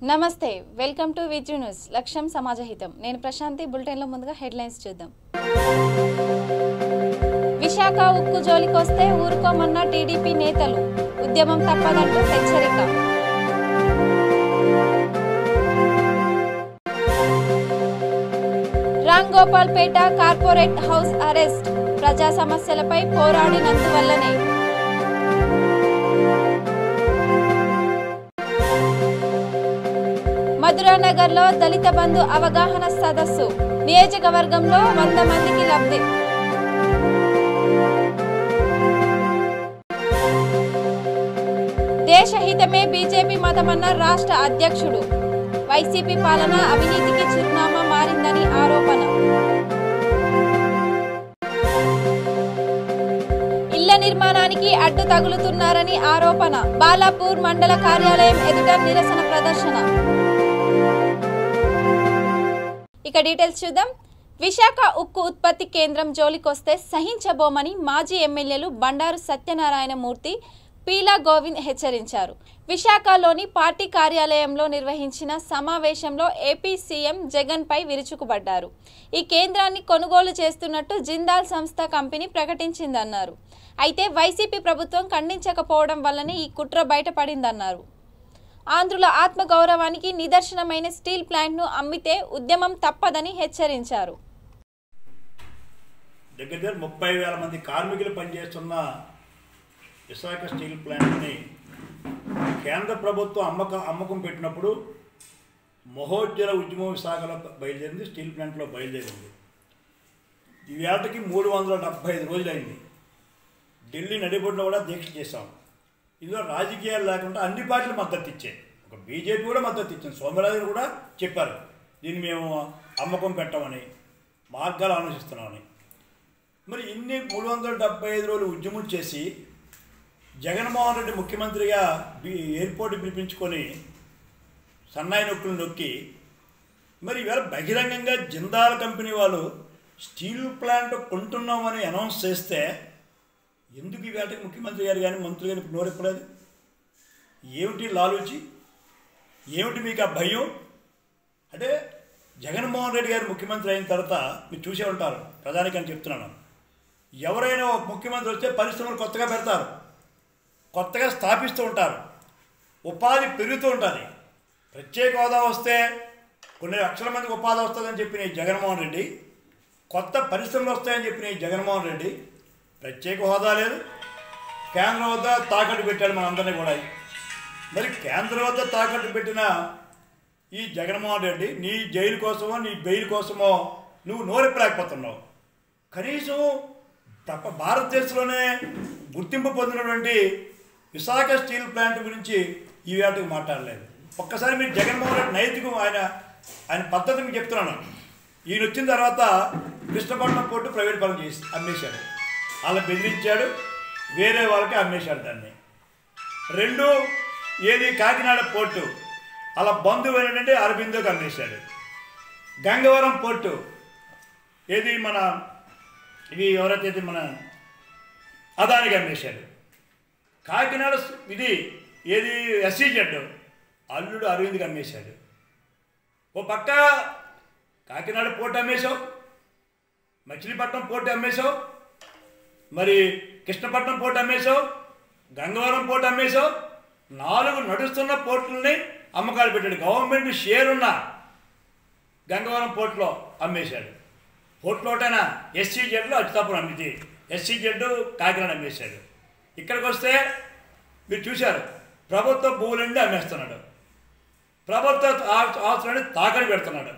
నమస్తే welcome to Viju news లక్ష్యం సమాజహితం నేను ప్రశాంతి బులెటిన్లో ముందుగా హెడ్లైన్స్ చూద్దాం విశాఖ ఉక్కు జోలికొస్తే ఊరుకోమన్న టీడీపీ నేతలు ఉద్యమం తప్పదంటూ హెచ్చరిక Ramgopalpet corporate house arrest ప్రజా సమస్యలపై పోరాడినందువల్లనే మధురానగర్లో దళిత బంధు అవగాహన సదస్సు నియోజకవర్గంలో వంద మందికి లబ్ధి దేశహితమే బీజేపీ మతమన్న రాష్ట్ర అధ్యక్షుడు వైసీపీ పాలన అవినీతికి చిరునామా మారిందని ఆరోపణ ఇళ్ల నిర్మాణానికి అడ్డు తగులుతున్నారని ఆరోపణ బాలాపూర్ మండల కార్యాలయం ఎదుట నిరసన ప్రదర్శన ఇక డీటెయిల్స్ చూద్దాం విశాఖ ఉక్కు ఉత్పత్తి కేంద్రం జోలికొస్తే సహించబోమని మాజీ ఎమ్మెల్యేలు బండారు సత్యనారాయణ మూర్తి పీలా గోవింద్ హెచ్చరించారు విశాఖలోని పార్టీ కార్యాలయంలో నిర్వహించిన సమావేశంలో ఏపీ సీఎం జగన్ పై విరుచుకుపడ్డారు ఈ కేంద్రాన్ని కొనుగోలు చేస్తున్నట్టు జిందాల్ సంస్థ కంపెనీ ప్రకటించిందన్నారు అయితే వైసీపీ ప్రభుత్వం ఖండించకపోవడం వల్లనే ఈ కుట్ర బయటపడిందన్నారు ఆంధ్రుల ఆత్మగౌరవానికి నిదర్శనమైన స్టీల్ ప్లాంట్ను అమ్మితే ఉద్యమం తప్పదని హెచ్చరించారు దగ్గర దగ్గర ముప్పై వేల మంది కార్మికులు పనిచేస్తున్న విశాఖ స్టీల్ ప్లాంట్ని కేంద్ర ప్రభుత్వం అమ్మకం అమ్మకం పెట్టినప్పుడు మహోజ్వల ఉద్యమం విశాఖలో బయలుదేరింది స్టీల్ ప్లాంట్లో బయలుదేరింది ఈ వేటకి మూడు వందల డెబ్బై ఐదు రోజులైంది ఢిల్లీ నడిబొడ్లో కూడా దీక్ష చేశాం ఇందులో రాజకీయాలు లేకుండా అన్ని పార్టీలు మద్దతు ఇచ్చాయి ఒక బీజేపీ కూడా మద్దతు ఇచ్చింది సోమరాజు కూడా చెప్పారు దీన్ని మేము అమ్మకం పెట్టమని మార్గాలు ఆలోచిస్తున్నామని మరి ఇన్ని మూడు వందల డెబ్బై ఐదు రోజులు ఉద్యమం చేసి జగన్మోహన్ రెడ్డి ముఖ్యమంత్రిగా బి ఎయిర్పోర్ట్ పిలిపించుకొని సన్నాయి నొక్కులు నొక్కి మరి ఈవేళ బహిరంగంగా జిందాల్ కంపెనీ వాళ్ళు స్టీల్ ప్లాంట్ కొంటున్నామని అనౌన్స్ చేస్తే ఎందుకు ఈ వేటకి ముఖ్యమంత్రి గారు కానీ మంత్రి గారు నోరెప్పలేదు ఏమిటి లాలూచి ఏమిటి మీకు ఆ భయం అంటే జగన్మోహన్ రెడ్డి గారు ముఖ్యమంత్రి అయిన తర్వాత మీరు చూసే ఉంటారు ప్రధానికి అని చెప్తున్నాను ఎవరైనా ఒక ముఖ్యమంత్రి వస్తే పరిశ్రమలు కొత్తగా పెడతారు కొత్తగా స్థాపిస్తూ ఉంటారు ఉపాధి పెరుగుతూ ఉంటుంది ప్రత్యేక హోదా వస్తే కొన్ని లక్షల మందికి ఉపాధి వస్తుందని చెప్పిన ఈ జగన్మోహన్ రెడ్డి కొత్త పరిశ్రమలు వస్తాయని చెప్పిన ఈ జగన్మోహన్ రెడ్డి ప్రత్యేక హోదా లేదు కేంద్రం వద్ద తాకట్టు పెట్టాడు మనందరినీ కూడా మరి కేంద్రం వద్ద తాకట్టు పెట్టిన ఈ జగన్మోహన్ రెడ్డి నీ జైలు కోసమో నీ బెయిల్ కోసమో నువ్వు నోరెప్పలేకపోతున్నావు కనీసం తప్ప భారతదేశంలోనే గుర్తింపు పొందినటువంటి విశాఖ స్టీల్ ప్లాంట్ గురించి ఈ వేటకు మాట్లాడలేదు ఒక్కసారి మీరు జగన్మోహన్ రెడ్డి నైతికం ఆయన ఆయన పద్ధతి మీకు చెప్తున్నాను ఈయన వచ్చిన తర్వాత కృష్ణపట్నం పోర్టు ప్రైవేట్ పరం చేసి అమ్మేశాడు వాళ్ళని బెదిరించాడు వేరే వాళ్ళకి అమ్మేశాడు దాన్ని రెండు ఏది కాకినాడ పోర్టు అలా బంధువు ఏంటంటే అరబిందోకి అమ్మేశాడు గంగవరం పోర్టు ఏది మన ఇవి ఎవరైతే ఇది మన అదానికి అమ్మేశాడు కాకినాడ స్- ఇది ఏది ఎస్సీ జెడ్ అల్లుడు అరవింద్కి అమ్మేశాడు ఓ పక్క కాకినాడ పోర్టు అమ్మేశావు మచిలీపట్నం పోర్టు అమ్మేశావు మరి కృష్ణపట్నం పోర్టు అమ్మేశావు గంగవరం పోర్టు అమ్మేశావు నాలుగు నడుస్తున్న పోర్టుల్ని అమ్మకాలు పెట్టాడు గవర్నమెంట్ షేర్ ఉన్న గంగవరం పోర్టులో అమ్మేశాడు పోర్టులో ఒకటైనా ఎస్సీ జెడ్లో అచ్యుతాపురం అమ్మింది ఎస్సీ జెడ్ కాకినాడ అమ్మేశాడు ఇక్కడికి వస్తే మీరు చూశారు ప్రభుత్వ భూములన్నీ అమ్మేస్తున్నాడు ప్రభుత్వ ఆస్తు- ఆస్తులని తాకట్టు పెడుతున్నాడు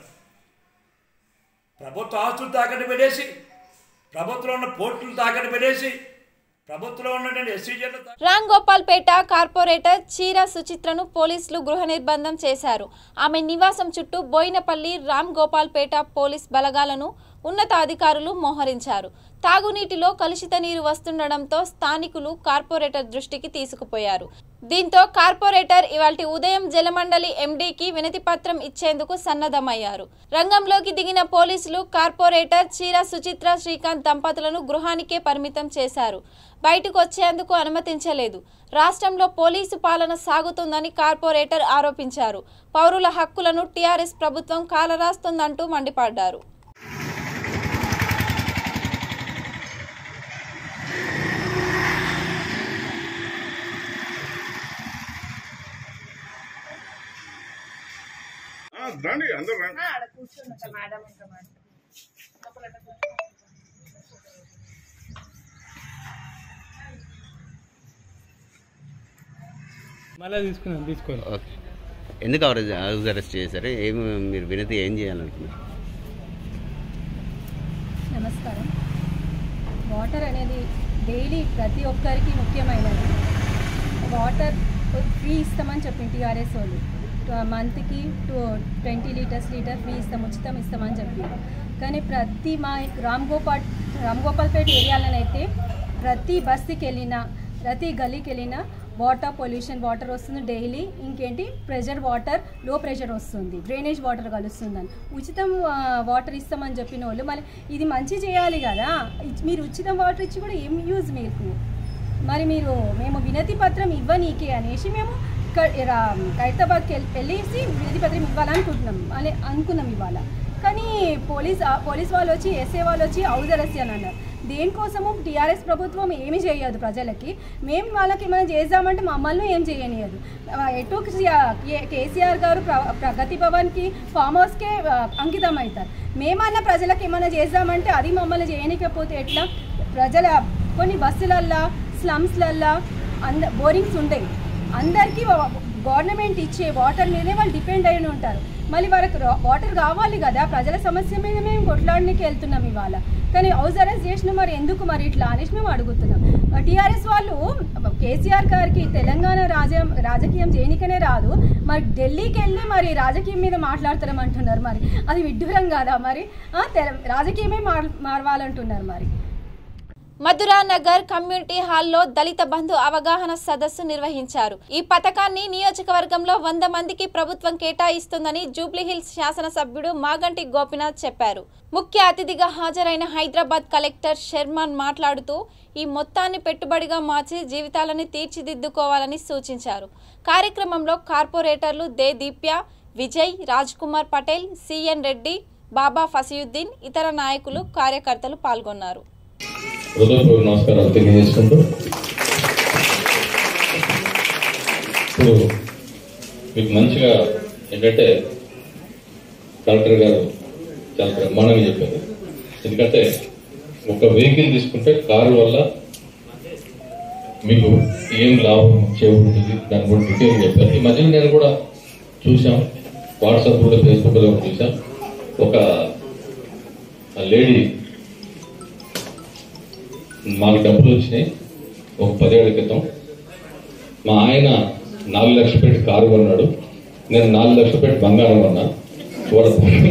ప్రభుత్వ ఆస్తులు తాకట్టు పెట్టేసి ప్రభుత్వంలో ఉన్న పోర్టులు తాకట్టు పెట్టేసి ప్రభుత్వంలో ఉన్నటువంటి ఎస్సీ జెడ్ Ramgopalpet corporator Cheera సుచిత్రను పోలీసులు గృహ నిర్బంధం చేశారు ఆమె నివాసం చుట్టూ Bowenpally Ramgopalpet police బలగాలను ఉన్నతాధికారులు మోహరించారు తాగునీటిలో కలుషిత నీరు వస్తుండడంతో స్థానికులు కార్పొరేటర్ దృష్టికి తీసుకుపోయారు దీంతో కార్పొరేటర్ ఇవాల్టి ఉదయం జలమండలి ఎండీకి వినతి పత్రం ఇచ్చేందుకు సన్నద్ధమయ్యారు రంగంలోకి దిగిన పోలీసులు కార్పొరేటర్ చీర సుచిత్ర శ్రీకాంత్ దంపతులను గృహానికే పరిమితం చేశారు బయటకు వచ్చేందుకు అనుమతించలేదు రాష్ట్రంలో పోలీసు పాలన సాగుతుందని కార్పొరేటర్ ఆరోపించారు పౌరుల హక్కులను టీఆర్ఎస్ ప్రభుత్వం కాలరాస్తుందంటూ మండిపడ్డారు ఆ, రండి అందరు రండి ఆడ కూర్చున్నట మేడం ఇంకా మేడం లోపల మళ్ళీ తీసుకున్నాం తీసుకోండి ఓకే ఎందుకు హౌస్ హౌస్ అరెస్ట్ చేశారు ఏమి మీరు వినతి ఏం చేయాలనుకున్నారు నమస్కారం వాటర్ అనేది డైలీ ప్రతి ఒక్కరికి ముఖ్యమైనది వాటర్ ఫ్రీ ఇస్తామని చెప్పింది టీఆర్ఎస్ వాళ్ళు మంత్కి two twenty liters liter free ఇస్తాం ఉచితం ఇస్తామని చెప్పారు కానీ ప్రతి మా రామ్ గోపాల్ రామ్ గోపాల్పేట ఏరియాలోనైతే ప్రతి బస్సుకి వెళ్ళినా ప్రతి గలీకి వెళ్ళినా వాటర్ పొల్యూషన్ వాటర్ వస్తుంది డైలీ ఇంకేంటి ప్రెషర్ వాటర్ లో ప్రెషర్ వస్తుంది డ్రైనేజ్ వాటర్ కలుస్తుందని ఉచితం ఆ, వాటర్ ఇస్తామని చెప్పిన వాళ్ళు మళ్ళీ ఇది మంచి చేయాలి కదా ఇచ్- మీరు ఉచితం వాటర్ ఇచ్చి కూడా ఏం యూజ్ మీకు మరి మీరు మేము వినతి పత్రం ఇవ్వనీకే అనేసి మేము క- రా- ఖైరతాబాద్కి వెళ్ళి వెళ్ళేసి వినతి పత్రం ఇవ్వాలనుకుంటున్నాం అని అనుకున్నాం ఇవాళ కానీ పోలీస్ ఆ పోలీస్ వాళ్ళు వచ్చి ఎస్ఏ వాళ్ళు వచ్చి హౌస్ అరెస్ట్ అని అన్నారు దేనికోసము టీఆర్ఎస్ ప్రభుత్వం ఏమి చేయదు ప్రజలకి మేము వాళ్ళకి ఏమైనా చేద్దామంటే మమ్మల్ని ఏం చేయనియదు ఆ, ఎటు కే- కేసీఆర్ గారు ప్ర- ప్రగతి భవన్కి ఫామ్ హౌస్కే ఆ, అంకితం అవుతారు మేమన్నా ప్రజలకు ఏమైనా చేద్దామంటే అది మమ్మల్ని చేయనికపోతే ఎట్లా ప్రజల కొన్ని బస్సులల్లా స్లమ్స్లల్లా అంద బోరింగ్స్ ఉంటాయి అందరికీ గవర్నమెంట్ ఇచ్చే వాటర్ మీదే వాళ్ళు డిపెండ్ అయి ఉంటారు మళ్ళీ వాళ్ళకి రా- వాటర్ కావాలి కదా ప్రజల సమస్య మీద మేము కొట్లాడడానికి వెళ్తున్నాం ఇవాళ కానీ హౌస్ అరెస్ట్ చేసిన మరి ఎందుకు మరి ఇట్లా అనేసి మేము అడుగుతున్నాం టీఆర్ఎస్ వాళ్ళు కేసీఆర్ గారికి తెలంగాణ రాజ రాజకీయం చేయనికనే రాదు మరి ఢిల్లీకి వెళ్ళి మరి రాజకీయం మీద మాట్లాడతారమంటున్నారు మరి అది విడ్డూరం కాదా మరి ఆ, తెల- రాజకీయమే మార్ మారవాలంటున్నారు మరి మధురా నగర్ కమ్యూనిటీ హాల్లో దళిత బంధు అవగాహన సదస్సు నిర్వహించారు ఈ పథకాన్ని నియోజకవర్గంలో వంద మందికి ప్రభుత్వం కేటాయిస్తుందని జూబ్లీహిల్స్ శాసనసభ్యుడు మాగంటి గోపినాథ్ చెప్పారు ముఖ్య అతిథిగా హాజరైన హైదరాబాద్ కలెక్టర్ షెర్మాన్ మాట్లాడుతూ ఈ మొత్తాన్ని పెట్టుబడిగా మార్చి జీవితాలని తీర్చిదిద్దుకోవాలని సూచించారు కార్యక్రమంలో కార్పొరేటర్లు దే దీప్య విజయ్ రాజ్ కుమార్ పటేల్ సిఎన్ రెడ్డి బాబా ఫసియుద్దీన్ ఇతర నాయకులు కార్యకర్తలు పాల్గొన్నారు హృదయపూర్వక నమస్కారాలు తెలియజేసుకుంటూ ఇప్పుడు మీకు మంచిగా ఏంటంటే కలెక్టర్ గారు చాలా బ్రహ్మాండంగా చెప్పారు ఎందుకంటే ఒక వెహికల్ తీసుకుంటే కారు వల్ల మీకు ఏం లాభం చేకూరుతుంది దాని గురించి డీటెయిల్ చెప్పారు ఈ మధ్యన నేను కూడా చూసాం వాట్సాప్లో ఫేస్బుక్లో కూడా చూసాం ఒక లేడీ మాకు డబ్బులు వచ్చినాయి ఒక పదేళ్ల క్రితం మా ఆయన నాలుగు లక్షలు పెట్టి కారు కొన్నాడు నేను నాలుగు లక్షలు పెట్టి బంగారం కొన్నా వాడు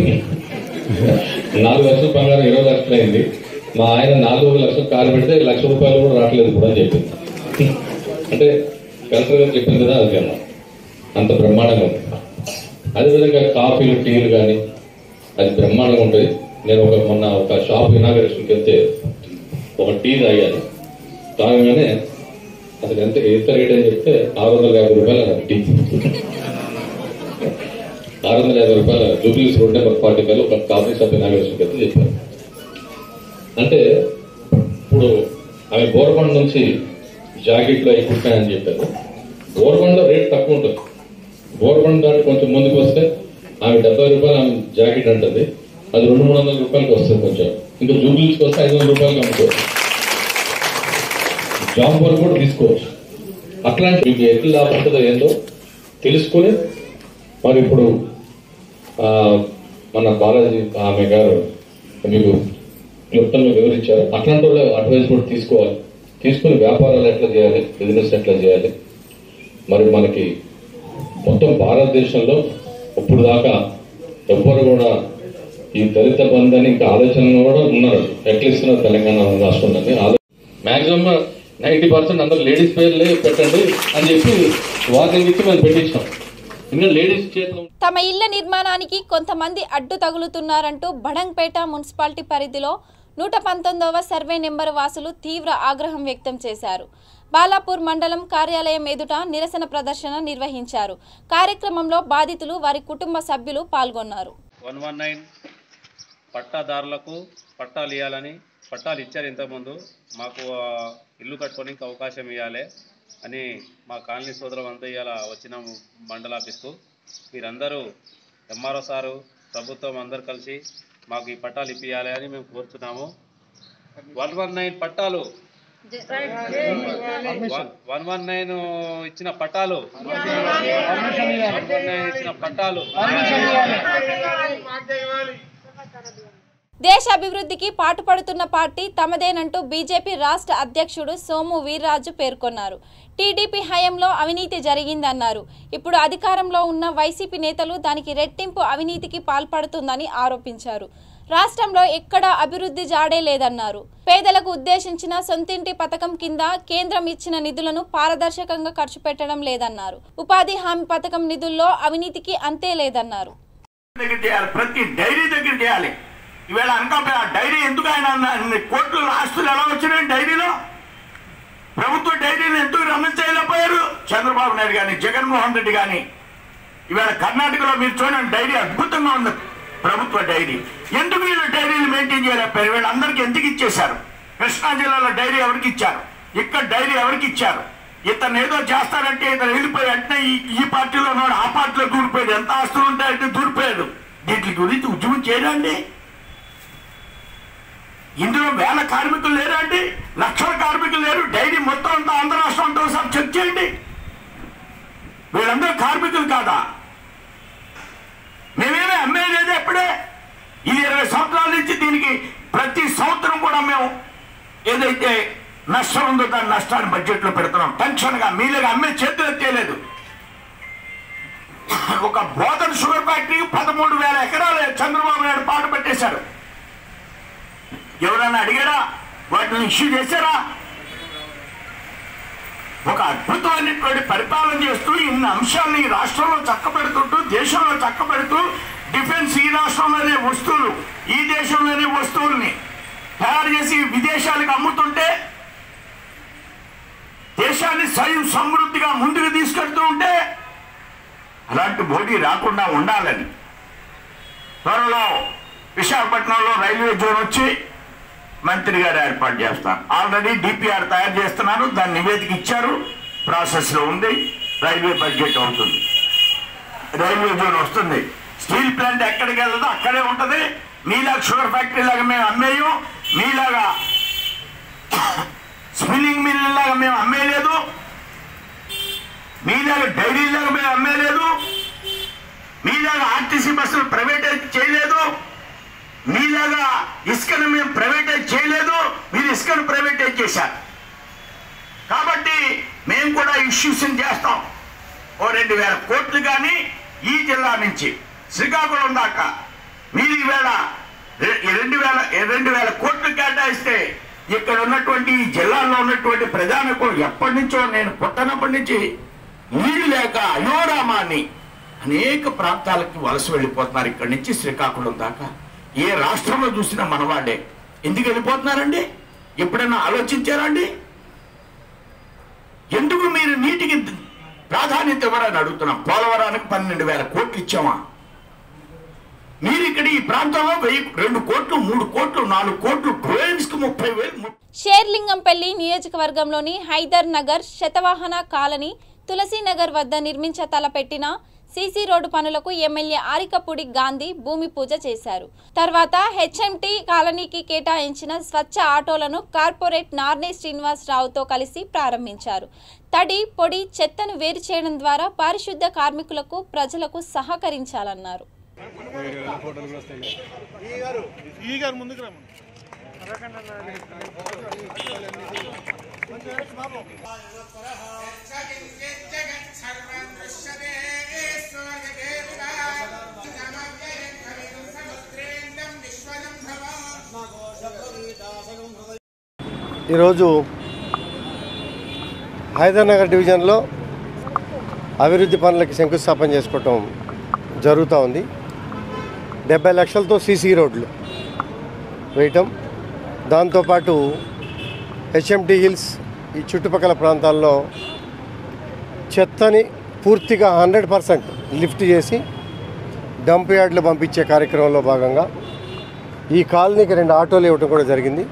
నాలుగు లక్షల బంగారం ఇరవై లక్షలు అయింది మా ఆయన నాలుగు లక్షలు కారు పెడితే లక్ష రూపాయలు కూడా రావట్లేదు కూడా అని చెప్పింది అంటే కలెక్టర్ గారు చెప్పింది కదా అది అన్న అంత బ్రహ్మాండంగా ఉంది అదేవిధంగా కాఫీలు టీలు కానీ అది బ్రహ్మాండంగా ఉంటుంది నేను ఒక మొన్న ఒక షాప్ ఇనాగరేషన్కి వెళ్తే ఒక టీ తాగాను తాగగానే అసలు ఎంత ఎంత రేట్ అని చెప్తే ఆరు వందల యాభై రూపాయలు అన్నారు టీ ఆరు వందల యాభై రూపాయలు Jubilees road number forty five ఒక కాఫీ షాప్ ఇనాగరేషన్కి వెళ్తే చెప్పారు అంటే ఇప్పుడు ఆమె బోర్బండ్ నుంచి జాకెట్లు అవి కుట్టాయని చెప్పారు బోర్బండ్లో రేట్ తక్కువ ఉంటుంది బోర్బండ్ దాటి కొంచెం ముందుకు వస్తే ఆమె డెబ్బై రూపాయలు ఆమె జాకెట్ అంటుంది అది రెండు మూడు వందల రూపాయలకి వస్తుంది కొంచెం ఇంకా జూబ్లీస్కి వస్తే ఐదు వందల రూపాయలకి అమ్ముకోవచ్చు జాబ్ వర్క్ కూడా తీసుకోవచ్చు అట్లాంటి మీకు ఎట్లా లాభం ఉంటుందో ఏందో తెలుసుకొని మరి ఇప్పుడు ఆ, మన బాలాజీ ఆమె గారు మీకు క్లుప్తంగా వివరించారు అట్లాంటి వాళ్ళ అడ్వైస్ కూడా తీసుకోవాలి తీసుకుని వ్యాపారాలు ఎట్లా చేయాలి బిజినెస్ ఎట్లా చేయాలి మరి మనకి మొత్తం భారతదేశంలో ఇప్పుడు దాకా ఎవ్వరు కూడా ఈ దళిత బంధు అని ఇంకా ఆలోచనలో కూడా ఉన్నారు ఎట్లా ఇస్తున్నారు తెలంగాణ రాష్ట్రంలోని మాక్సిమం నైన్టీ పర్సెంట్ అందరూ లేడీస్ పేర్లే పెట్టండి అని చెప్పి వార్నింగ్ ఇచ్చి మేము పెట్టించాం ఇంకా లేడీస్ చేతిలో తమ ఇళ్ల నిర్మాణానికి కొంతమంది అడ్డు తగులుతున్నారంటూ బడంగ్పేట మున్సిపాలిటీ పరిధిలో నూట పంతొమ్మిదవ సర్వే నెంబర్ వాసులు తీవ్ర ఆగ్రహం వ్యక్తం చేశారు బాలాపూర్ మండలం కార్యాలయం ఎదుట నిరసన ప్రదర్శన నిర్వహించారు కార్యక్రమంలో బాధితులు వారి కుటుంబ సభ్యులు పాల్గొన్నారు వన్ వన్ నైన్ పట్టాదారులకు పట్టాలు ఇవ్వాలని పట్టాలు ఇచ్చారు ఇంతకుముందు మాకు ఆ, ఇల్లు కట్టుకోనికి అవకాశం ఇవ్వాలి అని మా కాలనీ సోదరం అంతా ఇవాళ వచ్చిన మండల ఆఫీస్కు మీరందరూ ఎంఆర్ఓ సారు ప్రభుత్వం అందరు కలిసి మాకు ఈ పట్టాలు ఇప్పియాలి అని మేము కోరుతున్నాము వన్ వన్ నైన్ పట్టాలు వన్ వన్ నైన్ ఇచ్చిన పట్టాలు వన్ వన్ నైన్ ఇచ్చిన పట్టాలు దేశ అభివృద్ధికి పాటుపడుతున్న పార్టీ తమదేనంటూ బీజేపీ రాష్ట్ర అధ్యక్షుడు సోము వీర్రాజు పేర్కొన్నారు టీడీపీ హయాంలో అవినీతి జరిగిందన్నారు ఇప్పుడు అధికారంలో ఉన్న వైసీపీ నేతలు దానికి రెట్టింపు అవినీతికి పాల్పడుతుందని ఆరోపించారు రాష్ట్రంలో ఎక్కడా అభివృద్ధి జాడే లేదన్నారు పేదలకు ఉద్దేశించిన సొంతింటి పథకం కింద కేంద్రం ఇచ్చిన నిధులను పారదర్శకంగా ఖర్చు పెట్టడం లేదన్నారు ఉపాధి హామీ పథకం నిధుల్లో అవినీతికి అంతే లేదన్నారు దగ్గర చేయాలి ప్రతి డైరీ దగ్గర చేయాలి ఈవేళ అనకాపల్లి ఆ డైరీ ఎందుకు ఆయన అన్న- అన్ని కోట్లు ఆస్తులు ఎలా వచ్చినాయి డైరీలో ప్రభుత్వ డైరీని ఎందుకు రన్ చేయలేకపోయారు చంద్రబాబు నాయుడు కానీ జగన్మోహన్ రెడ్డి కానీ ఈవేళ కర్ణాటకలో మీరు చూడండి డైరీ అద్భుతంగా ఉంది ప్రభుత్వ డైరీ ఎందుకు వీళ్ళు డైరీలు మెయింటైన్ చేయలేకపోయారు వీళ్ళందరికీ ఎందుకు ఇచ్చేశారు కృష్ణా జిల్లాలో డైరీ ఎవరికి ఇచ్చారు ఇక్కడ డైరీ ఎవరికి ఇచ్చారు ఇతను ఏదో చేస్తారంటే ఇతను వెళ్ళిపోయి వెంటనే ఈ ఈ పార్టీలో ఉన్నాడు ఆ పార్టీలో దూరిపోయాడు ఎంత ఆస్తులు ఉంటాయంటే దూరిపోయాడు వీటి గురించి ఉద్యమం చేయడండి ఇందులో వేల కార్మికులు లేరా అండి లక్షల కార్మికులు లేరు డైరీ మొత్తం అంతా ఆంధ్ర రాష్ట్రం అంతా ఒకసారి చెక్ చేయండి వీళ్ళందరూ కార్మికులు కాదా మేమేమీ అమ్మేది ఎప్పుడే ఇది ఇరవై సంవత్సరాల నుంచి దీనికి ప్రతి సంవత్సరం కూడా మేము ఏదైతే నష్టం ఉందో దాని నష్టాన్ని బడ్జెట్లో పెడుతున్నాం టెన్షన్గా మీలుగా అమ్మే చేతులు ఎత్తేయలేదు ఒక బోధన షుగర్ ఫ్యాక్టరీకి పదమూడు వేల ఎకరాలు చంద్రబాబు నాయుడు పాటు పెట్టేశారు ఎవరైనా అడిగారా వాటిని ఇష్యూ చేశారా ఒక అద్భుతమైనటువంటి పరిపాలన చేస్తూ ఇన్ని అంశాలను ఈ రాష్ట్రంలో చక్కబెడుతుంటూ దేశంలో చక్కబెడుతూ డిఫెన్స్ ఈ రాష్ట్రంలోనే వస్తువులు ఈ దేశంలోనే వస్తువుల్ని తయారు చేసి విదేశాలకు అమ్ముతుంటే దేశాన్ని స్వయం సమృద్ధిగా ముందుకు తీసుకెళ్తూ ఉంటే అలాంటి మోడీ రాకుండా ఉండాలని త్వరలో విశాఖపట్నంలో రైల్వే జోన్ వచ్చి మంత్రి గారు ఏర్పాటు చేస్తారు ఆల్రెడీ డిపిఆర్ తయారు చేస్తున్నారు దాని నివేదిక ఇచ్చారు ప్రాసెస్ లో ఉంది రైల్వే బడ్జెట్ అవుతుంది రైల్వే జోన్ వస్తుంది స్టీల్ ప్లాంట్ ఎక్కడికి వెళ్ళదో అక్కడే ఉంటది మీలాగా షుగర్ ఫ్యాక్టరీ లాగా మేము అమ్మేయం మీలాగా స్పిన్నింగ్ మిల్ లాగా మేము అమ్మేయలేదు మీలాగా డైరీ లాగా మేము అమ్మేయలేదు మీలాగా ఆర్టీసీ బస్సులు ప్రైవేటైజ్ చేయలేదు మీలాగా ఇసుకను మేము ప్రైవేటైజ్ చేయలేదు మీరు ఇసుకను ప్రైవేటైజ్ చేశారు కాబట్టి మేము కూడా ఇష్యూస్ చేస్తాం ఓ రెండు వేల కోట్లు కానీ ఈ జిల్లా నుంచి శ్రీకాకుళం దాకా మీరు ఈవేళ రె- రెండు వేల రెండు వేల కోట్లు కేటాయిస్తే ఇక్కడ ఉన్నటువంటి ఈ జిల్లాలో ఉన్నటువంటి ప్రజానికులు ఎప్పటి నుంచో నేను పుట్టనప్పటి నుంచి నీళ్లు లేక అయోరామాన్ని అనేక ప్రాంతాలకి వలస వెళ్ళిపోతున్నారు ఇక్కడి నుంచి శ్రీకాకుళం దాకా ఏ రాష్ట్రంలో చూసినా మనవాడే ఎందుకు వెళ్ళిపోతున్నారండి ఎప్పుడైనా ఆలోచించారండి ఎందుకు మీరు నీటికి ప్రాధాన్యత ఇవ్వరని అడుగుతున్నాం పోలవరానికి పన్నెండు వేల కోట్లు ఇచ్చామా మీరు ఇక్కడ ఈ ప్రాంతంలో వెయ్యి రెండు కోట్లు మూడు కోట్లు నాలుగు కోట్లు డ్రోయిన్స్ కు ముప్పై వేలు ము- షేర్లింగంపల్లి నియోజకవర్గంలోని హైదర్ నగర్ శతవాహన కాలనీ తులసీనగర్ వద్ద నిర్మించ తలపెట్టిన సీసీ రోడ్డు పనులకు ఎమ్మెల్యే ఆరికపూడి గాంధీ భూమి పూజ చేశారు తర్వాత హెచ్ఎంటీ కాలనీకి కేటాయించిన స్వచ్ఛ ఆటోలను కార్పొరేట్ నార్నే శ్రీనివాస్ రావుతో కలిసి ప్రారంభించారు తడి పొడి చెత్తను వేరు చేయడం ద్వారా పారిశుద్ధ కార్మికులకు ప్రజలకు సహకరించాలన్నారు సర్వం దృశ్యతే ఈరోజు హైదర్నగర్ డివిజన్లో అభివృద్ధి పనులకి శంకుస్థాపన చేసుకోవటం జరుగుతూ ఉంది డెబ్బై లక్షలతో సీసీ రోడ్లు వేయటం దాంతోపాటు హెచ్ఎంటీ హిల్స్ ఈ చుట్టుపక్కల ప్రాంతాల్లో చెత్తని పూర్తిగా హండ్రెడ్ పర్సెంట్ లిఫ్ట్ చేసి డంప్ యార్డ్లు పంపించే కార్యక్రమంలో భాగంగా ఈ కాలనీకి రెండు ఆటోలు ఇవ్వటం కూడా జరిగింది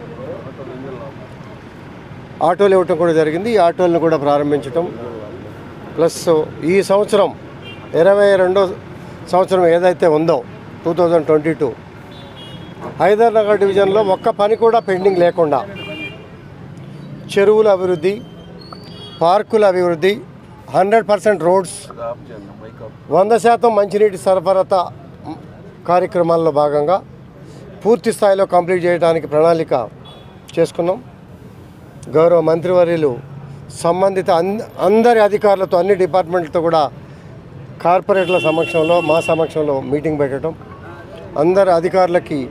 ఆటోలు ఇవ్వటం కూడా జరిగింది ఈ ఆటోలను కూడా ప్రారంభించటం ప్లస్ ఈ సంవత్సరం ఇరవై రెండో సంవత్సరం ఏదైతే ఉందో two thousand twenty two Hydernagar డివిజన్లో ఒక్క పని కూడా పెండింగ్ లేకుండా చెరువుల అభివృద్ధి పార్కుల అభివృద్ధి హండ్రెడ్ పర్సెంట్ రోడ్స్ వంద శాతం మంచినీటి సరఫరత కార్యక్రమాల్లో భాగంగా పూర్తి స్థాయిలో కంప్లీట్ చేయడానికి ప్రణాళిక చేసుకున్నాం గౌరవ మంత్రివర్యులు సంబంధిత అన్ అందరి అధికారులతో అన్ని డిపార్ట్మెంట్లతో కూడా కార్పొరేట్ల సమక్షంలో మా సమక్షంలో మీటింగ్ పెట్టడం అందరి అధికారులకి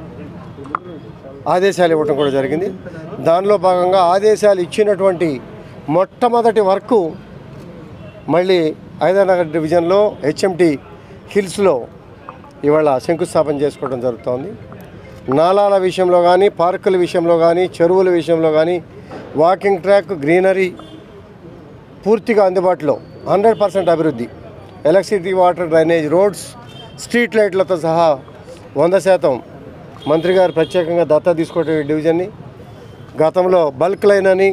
ఆదేశాలు ఇవ్వడం కూడా జరిగింది దానిలో భాగంగా ఆదేశాలు ఇచ్చినటువంటి మొట్టమొదటి వర్క్ మళ్ళీ హైదరాబాద్ డివిజన్లో హెచ్ఎంటి హిల్స్లో ఇవాళ శంకుస్థాపన చేసుకోవడం జరుగుతోంది నాలాల విషయంలో కానీ పార్కుల విషయంలో కానీ చెరువుల విషయంలో కానీ వాకింగ్ ట్రాక్ గ్రీనరీ పూర్తిగా అందుబాటులో హండ్రెడ్ పర్సెంట్ అభివృద్ధి electricity water drainage roads street లైట్లతో సహా వంద శాతం మంత్రి గారు ప్రత్యేకంగా దత్తా తీసుకోవటం ఈ డివిజన్ని గతంలో బల్క్ లైన్ అని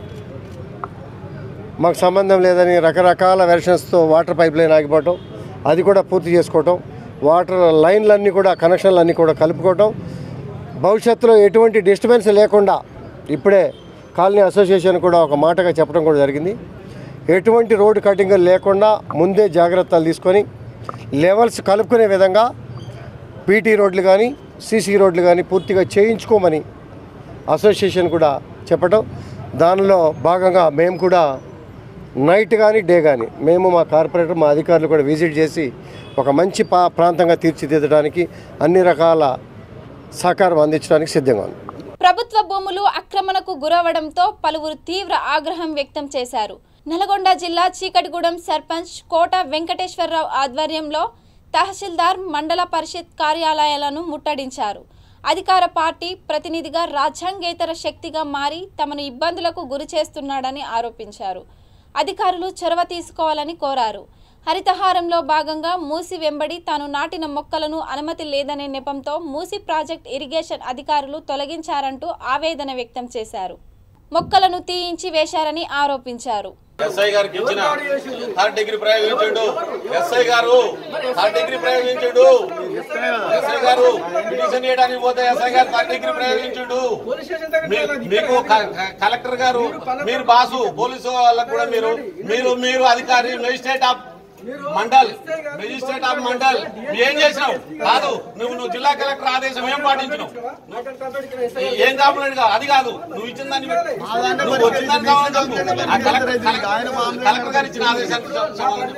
మాకు సంబంధం లేదని రకరకాల వెర్షన్స్తో వాటర్ పైప్ లైన్ ఆగిపోవటం అది కూడా పూర్తి చేసుకోవటం వాటర్ లైన్లన్నీ కూడా కనెక్షన్లన్నీ కూడా కలుపుకోవటం భవిష్యత్తులో ఎటువంటి డిస్టర్బెన్స్ లేకుండా ఇప్పుడే కాలనీ అసోసియేషన్ కూడా ఒక మాటగా చెప్పడం కూడా జరిగింది ఎటువంటి రోడ్డు కటింగ్ లేకుండా ముందే జాగ్రత్తలు తీసుకొని లెవెల్స్ కలుపుకునే విధంగా పీటీ రోడ్లు కానీ సీసీ రోడ్లు కానీ పూర్తిగా చేయించుకోమని అసోసియేషన్ కూడా చెప్పటం దానిలో భాగంగా మేము కూడా నైట్ కానీ డే కానీ మేము మా కార్పొరేటర్ మా అధికారులు కూడా విజిట్ చేసి ఒక మంచి పా ప్రాంతంగా తీర్చిదిద్దడానికి అన్ని రకాల సహకారం అందించడానికి సిద్ధంగా ఉంది ప్రభుత్వ భూములు ఆక్రమణకు గురవడంతో పలువురు తీవ్ర ఆగ్రహం వ్యక్తం చేశారు నల్గొండ జిల్లా చీకటిగూడెం సర్పంచ్ కోట వెంకటేశ్వరరావు ఆధ్వర్యంలో తహసీల్దార్ మండల పరిషత్ కార్యాలయాలను ముట్టడించారు అధికార పార్టీ ప్రతినిధిగా రాజ్యాంగేతర శక్తిగా మారి తమను ఇబ్బందులకు గురి చేస్తున్నాడని ఆరోపించారు అధికారులు చొరవ తీసుకోవాలని కోరారు హరితహారంలో భాగంగా మూసి వెంబడి తాను నాటిన మొక్కలను అనుమతి లేదనే నెపంతో మూసి ప్రాజెక్ట్ ఇరిగేషన్ అధికారులు తొలగించారంటూ ఆవేదన వ్యక్తం చేశారు మొక్కలను తీయించి వేశారని ఆరోపించారు ఎస్ఐ గారికి ఇచ్చిన థర్డ్ డిగ్రీ ప్రయోగించుడు ఎస్ఐ గారు థర్డ్ డిగ్రీ ప్రయోగించుడు ఎస్ఐ గారు పిటిషన్ చేయడానికి పోతే ఎస్ఐ గారు థర్డ్ డిగ్రీ ప్రయోగించుడు మీ- మీకు క- క- కలెక్టర్ గారు మీరు బాసు పోలీసు వాళ్ళకు కూడా మీరు మీరు మీరు అధికారి magistrate of mandal magistrate of mandal ఏం చేసినావు కాదు నువ్వు నువ్వు జిల్లా కలెక్టర్ ఆదేశం ఏం పాటించినావు ఏం కంప్లైంట్ కాదు అది కాదు నువ్వు ఇచ్చిన దాన్ని నువ్వు వచ్చిన దాన్ని కావాలని చెప్పు. ఆ కలెక్టర్ కలెక్టర్- కలెక్టర్ గారు ఇచ్చిన ఆదేశాన్ని చ- చదవాలి.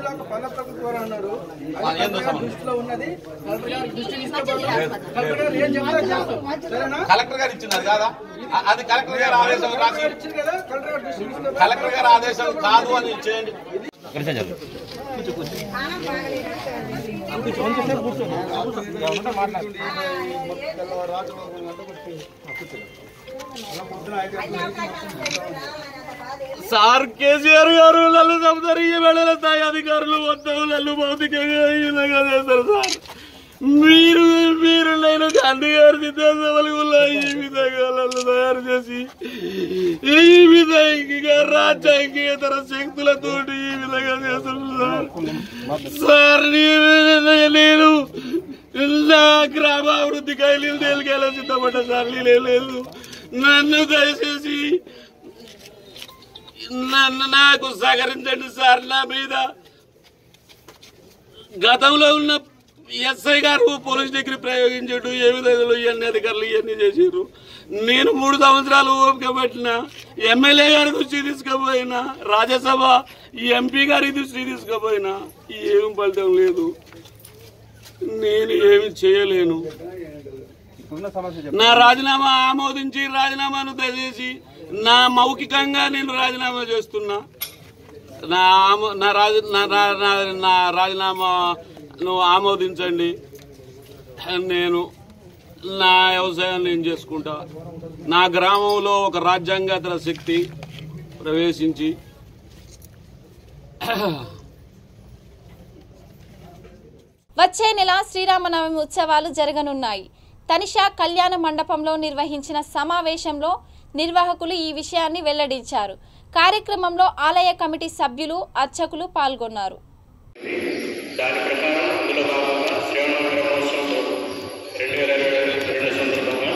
ఆ, ఏందో సంబంధం. కలెక్టర్ గారు ఇచ్చింది అది కాదా ఆ- అది కలెక్టర్ గారు ఆదేశం రాసి కలెక్టర్ గారు ఆదేశం కాదు అని చేయండి సార్ కేసీఆర్ గారు నన్ను చంపుతారు ఈ వేళల స్థాయి అధికారులు మొత్తం నన్ను భౌతికంగా హీనంగా చేస్తారు సార్ మీరు మీరు నేను గాంధీ గారి సిద్ధాంతములు ఈ విధంగా నన్ను తయారు చేసి ఈ విధంగా రాజ్యాంగేతర శక్తులతోటి ఈ విధంగా చేస్తున్నారు సార్ నీ- నేను నా గ్రామాభివృద్ధికై నీళ్ళు తేలికేలా సిద్ధపడ్డా సార్ నీళ్ళే లేదు నన్ను దయచేసి నన్ను నాకు సహకరించండి సార్ నా మీద గతంలో ఉన్న ఎస్ఐ గారు పోలీస్ డిగ్రీ ప్రయోగించాడు ఏ విధంగా ఇవన్నీ అధికారులు ఇవన్నీ చేసారు నేను మూడు సంవత్సరాలు ఓపిక పెట్టిన ఎమ్మెల్యే గారి దృష్టి తీసుకుపోయినా రాజ్యసభ ఎంపీ గారి దృష్టి తీసుకుపోయినా ఏం ఫలితం లేదు నేను ఏమి చేయలేను నా రాజీనామా ఆమోదించి రాజీనామాను దయచేసి నా మౌఖికంగా నేను రాజీనామా చేస్తున్నా నా ఆమో- నా రాజ నా నా- నా- నా రాజీనామా నువ్వు ఆమోదించండి నేను నా వ్యవసాయం నేను చేసుకుంటా నా గ్రామంలో ఒక రాజ్యాంగేతర శక్తి ప్రవేశించి వచ్చే నెల శ్రీరామనవమి ఉత్సవాలు జరగనున్నాయి తనిషా కళ్యాణ మండపంలో నిర్వహించిన సమావేశంలో నిర్వాహకులు ఈ విషయాన్ని వెల్లడించారు కార్యక్రమంలో ఆలయ కమిటీ సభ్యులు అర్చకులు పాల్గొన్నారు దాని ప్రకారం అందులో భాగంగా శ్రీరామ బ్రహ్మోత్సవం రెండు వేల ఇరవై రెండు సందర్భంగా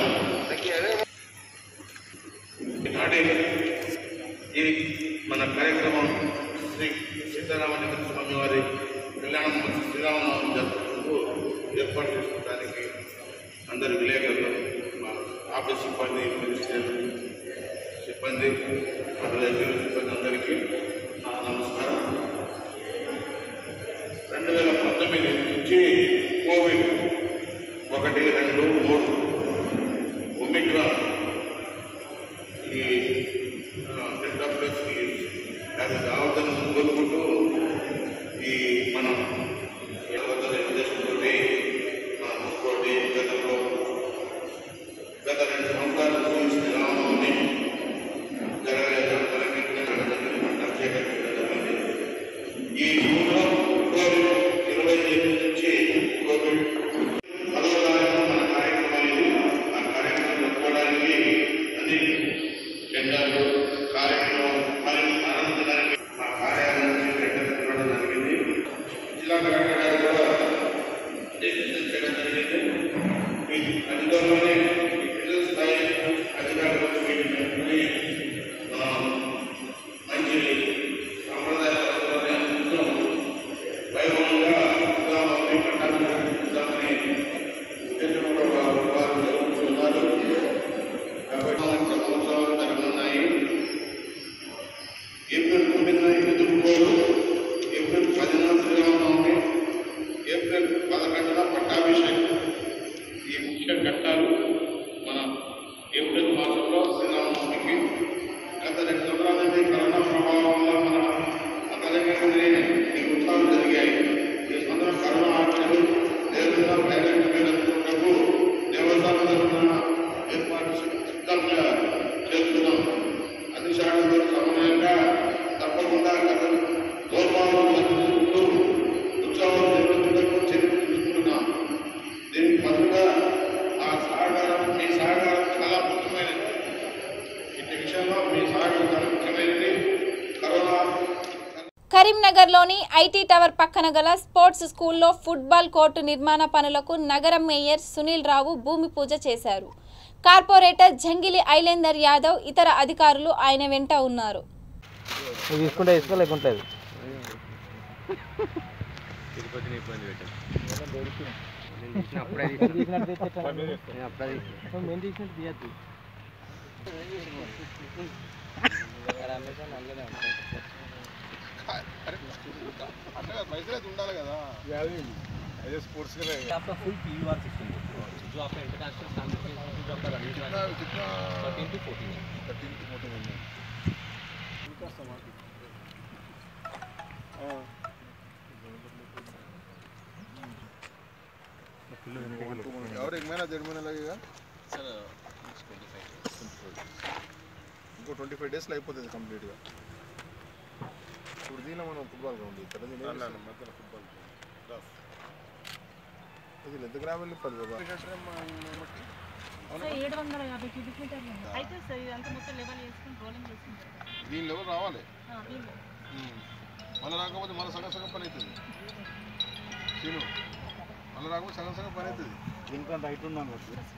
నాటి ఈ మన కార్యక్రమం శ్రీ సీతారామచంద్ర స్వామి వారి కళ్యాణం శ్రీరామనవమి జరుపుకుంటూ ఏర్పాటు చేసుకోవడానికి అందరు విలేకరులు మా ఆఫీస్ సిబ్బంది మినిస్టర్ సిబ్బంది మొదలైన సిబ్బంది అందరికీ నా నమస్కారం రెండు వేల పంతొమ్మిది నుంచి కోవిడ్ ఒకటి రెండు మూడు ఒమిక్రాన్ ఈ డబ్ల్యూఎస్కి అది ఆవర్తనం కోరుకుంటూ ఈ మనం వందల ఉద్దేశంతో మనం ఇంకోటి గతంలో గత రెండు సంవత్సరాల నుంచి శ్రీరామనవమి జరగలేదు ఈ ఊళ్ళో కోవిడ్ ఇరవై ఎనిమిది నుంచి కోవిడ్ పదవ తారీఖు మన కార్యక్రమం ఇది ఆ కార్యక్రమం జరుపుకోవడానికి అన్ని టెండర్లు కార్యక్రమం మరియు ఆనందించడానికి మా కార్యాలయం నుంచి టెండర్ ఇవ్వడం జరిగింది జిల్లా కలెక్టర్ గారు కూడా డెసిషన్ చేయడం జరిగింది ఈ అధికారులనే ఈ కింద స్థాయి అధికారులకు పెట్టుకుని మనం మంచి సాంప్రదాయాలతోనే అందించడం వైభవంగా రామనవమి పండుగను నిర్వహించుదామని ఉద్దేశంలో వారు వారు జరుపుతున్నారు కాబట్టి మన సంవత్సరాలు జరగనున్నాయి ఏప్రిల్ తొమ్మిదిన ఎదుర్కోలు ఏప్రిల్ పదిన శ్రీరామనవమి ఏప్రిల్ పదకొండున పట్టాభిషేకం ఈ ముఖ్య ఘట్టాలు మన ఏప్రిల్ మాసంలో శ్రీరామనవమికి గత రెండు సంవత్సరాల నుండి కరోనా ప్రభావం వల్ల మన అందరికీ ఈ ఉత్సవాలు జరిగాయి ఈ సందర్భం కరోనా ఆటలు దేవత బయలుదేరుటకు దేవస్థానం తరఫున ఏర్పాటు సిద్ధంగా చేస్తున్నాం అన్ని శాఖలతో సమన్వయంగా తప్పకుండా గత లోపాలను సరిదిద్దుతూ ఉత్సవాలు నిర్వహించడానికి చర్యలు తీసుకుంటున్నాం దీనికి బదులుగా ఆ సహకారం మీ సహకారం చాలా ముఖ్యమైనది ఇట్టి విషయంలో మీ సహకారం చాలా ముఖ్యమైనది కరోనా కరీంనగర్లోని ఐటీ టవర్ పక్కన గల స్పోర్ట్స్ స్కూల్లో ఫుట్బాల్ కోర్టు నిర్మాణ పనులకు నగర మేయర్ సునీల్ రావు భూమి పూజ చేశారు కార్పొరేటర్ జంగిలి ఐలేందర్ యాదవ్ ఇతర అధికారులు ఆయన వెంట ఉన్నారు నువ్వు తీసుకుంటే తీసుకో లేకుంటే లేదు. తిరుపతిని ఇబ్బంది అప్పుడే తీసినట్టు తీస్తే ఎట్లా? మేము తీసినట్టు తీయద్దు అంటే పైసలు అయితే ఉండాలి కదా అదే స్పోర్ట్స్ फुल पीयूआर सिस्टम जो आपका इंटरनेशनल स्टैंडर्ड है जो आपका रनिंग कितना कितना थर्टीन टू फोर्टीन है थर्टीन टू फोर्टीन है इनका सामान हाँ और एक महीना डेढ़ महीना लगेगा सर ఇంకో ట్వంటీ ఫైవ్ డేస్లో అయిపోతుంది కంప్లీట్గా ఇప్పుడు దీనిలో మనం ఫుట్బాల్ గ్రౌండ్ ఇక్కడ దీని మధ్యలో ఫుట్బాల్ గ్రౌండ్ ఇది ఎంత గ్రామాలు పది బాబా ఏడు వందల యాభై క్యూబిక్ మీటర్లు ఉంది. అయితే సార్ ఇదంతా మొత్తం లెవెల్ చేసుకుని రోలింగ్ చేసుకుంటారు దీని లెవెల్ రావాలి ఆ, వీళ్ళు. మళ్ళీ రాకపోతే మళ్ళీ సగం సగం పని అవుతుంది సీను మళ్ళీ రాకపోతే సగం సగం పని అవుతుంది దీనికంటే హైట్ ఉన్నాను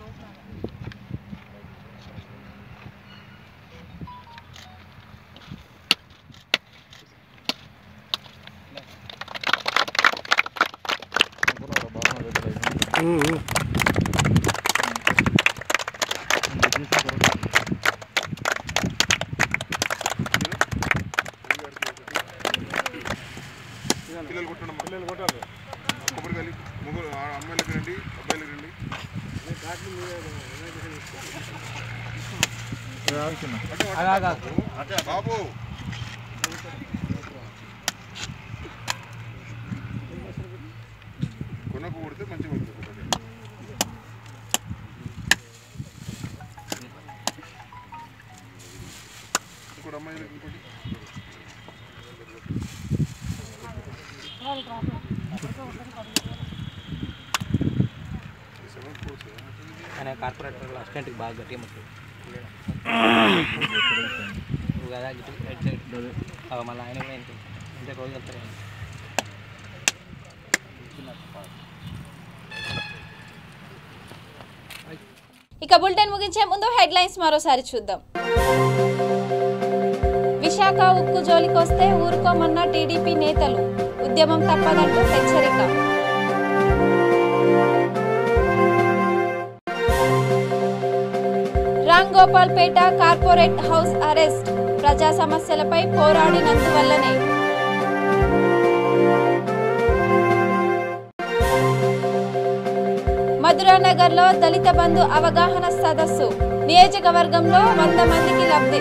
పిల్లలు కొట్టండి పిల్లలు కొట్టాలి కొబ్బరికాయలు ముగ్గురు ఆ అమ్మాయిలకి రండి అబ్బాయిలకి రండి బాబు కొనకు కొడితే మంచిగా ఉంటుంది ఒకటి. ఇంకోటి అమ్మాయి ఇంకోటి సెవెన్ ఫోర్స్ ఆయన కార్పొరేటర్ అసిస్టెంట్కి బాగా గట్టిగా మొత్తం నువ్వు కదా ఇటు ఎటు సైడ్ ఆ, మళ్ళీ ఆయన కూడా ఇంతే ఇంతే రోజు వెళ్తారు ఆయన. ఇక బులెటిన్ ముగించే ముందు హెడ్లైన్స్ మరోసారి చూద్దాం విశాఖ ఉక్కు జోలికొస్తే ఊరుకోమన్న టీడీపీ నేతలు ఉద్యమం తప్పదంటూ హెచ్చరిక Ramgopalpet corporate house arrest ప్రజా సమస్యలపై పోరాడినందువల్లనే మధురానగర్లో దళిత బంధు అవగాహన సదస్సు నియోజకవర్గంలో వంద మందికి లబ్ధి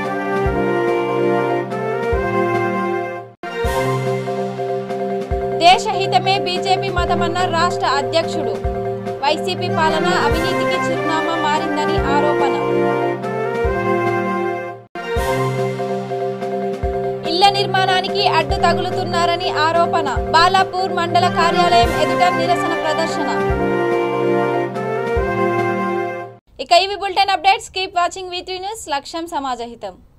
దేశహితమే బీజేపీ మతమన్న రాష్ట్ర అధ్యక్షుడు వైసీపీ పాలన అవినీతికి చిరునామా మారిందని ఆరోపణ ఇళ్ల నిర్మాణానికి అడ్డు తగులుతున్నారని ఆరోపణ బాలాపూర్ మండల కార్యాలయం ఎదుట నిరసన ప్రదర్శన ఇక ఇవి bulletin updates keep watching V three news లక్ష్యం సమాజహితం